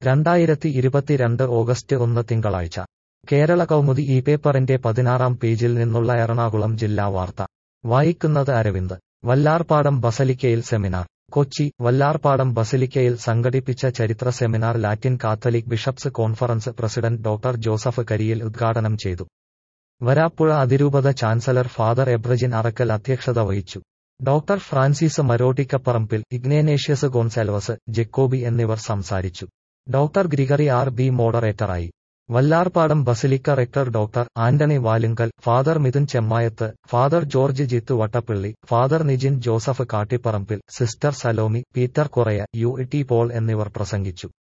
രണ്ടായിരത്തി ഇരുപത്തിരണ്ട് ഓഗസ്റ്റ് ഒന്ന് തിങ്കളാഴ്ച കേരള കൗമുദി ഈ പേപ്പറിന്റെ പതിനാറാം പേജിൽ നിന്നുള്ള എറണാകുളം ജില്ലാ വാർത്ത വായിക്കുന്നത് അരവിന്ദ് വല്ലാർപാടം ബസലിക്കയിൽ സെമിനാർ കൊച്ചി വല്ലാർപാടം ബസിലിക്കയിൽ സംഘടിപ്പിച്ച ചരിത്ര seminar Latin Catholic bishops conference president doctor Joseph Kariyil ഉദ്ഘാടനം ചെയ്തു വരാപ്പുഴ അതിരൂപത ചാൻസലർ ഫാദർ എബ്രജിൻ അറക്കൽ അധ്യക്ഷത വഹിച്ചു doctor Francis Marottikkaparambil Ignatius Gonsalves Jacoby എന്നിവർ സംസാരിച്ചു ഡോക്ടർ ഗ്രിഗറി ആർ ബി മോഡറേറ്ററായി Vallarpadam basilica rector doctor Antony Valunkal father Midhun Chemmayath father George Jithu Vattappally father Nijin Joseph Kattiparambil sister Salomi Peter Correya U T Paul എന്നിവർ പ്രസംഗിച്ചു